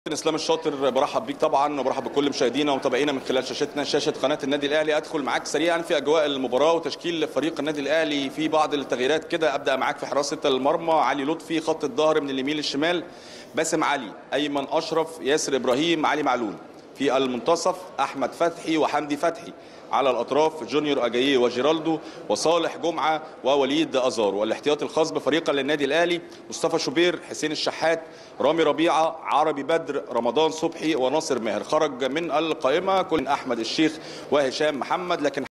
اسلام الشاطر برحب بيك طبعا وبرحب بكل مشاهدينا ومتابعينا من خلال شاشتنا شاشه قناه النادي الاهلي ادخل معاك سريعا في اجواء المباراه وتشكيل فريق النادي الاهلي في بعض التغييرات كده ابدا معاك في حراسه المرمى علي لطفي خط الظهر من اليمين للشمال باسم علي ايمن اشرف ياسر ابراهيم علي معلول في المنتصف احمد فتحي وحمدي فتحي على الاطراف جونيور اجاييه وجيرالدو وصالح جمعه ووليد ازار والاحتياط الخاص بفريق النادي الاهلي مصطفى شوبير حسين الشحات رامي ربيعه عربي بدر رمضان صبحي وناصر ماهر خرج من القائمه كل احمد الشيخ وهشام محمد لكن